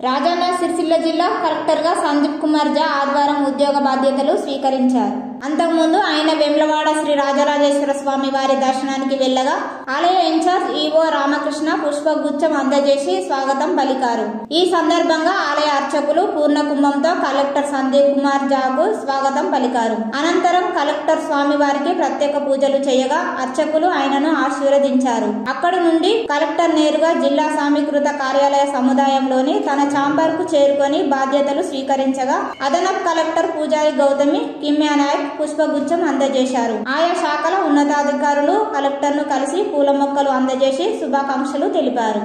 రాజన్న సిరిసిల్ల జిల్లా కలెక్టర్గా సందీప్ కుమార్ జా ఆదివారం ఉద్యోగ బాధ్యతలు స్వీకరించారు అంతకుముందు ఆయన వెమ్లవాడ శ్రీ రాజరాజేశ్వర స్వామి వారి దర్శనానికి వెళ్లగా ఆలయ ఇన్ఛార్జ్ ఈవో రామకృష్ణ పుష్పగుచ్చం అందజేసి స్వాగతం పలికారు ఈ సందర్భంగా ఆలయ అర్చకులు పూర్ణ కుంభంతో కలెక్టర్ సందీప్ కుమార్ జాకు స్వాగతం పలికారు అనంతరం కలెక్టర్ స్వామి వారికి ప్రత్యేక పూజలు చేయగా అర్చకులు ఆయనను ఆశీర్వదించారు అక్కడి నుండి కలెక్టర్ నేరుగా జిల్లా సమీకృత కార్యాలయ సముదాయంలోని తన చాంబర్ కు చేరుకొని బాధ్యతలు స్వీకరించగా అదనపు కలెక్టర్ పూజారి గౌతమి కిమ్యా నాయక్ పుష్పగుచ్చం అందజేశారు ఆయా శాఖల ఉన్నతాధికారులు కలెక్టర్ ను కలిసి పూల మొక్కలు అందజేసి శుభాకాంక్షలు తెలిపారు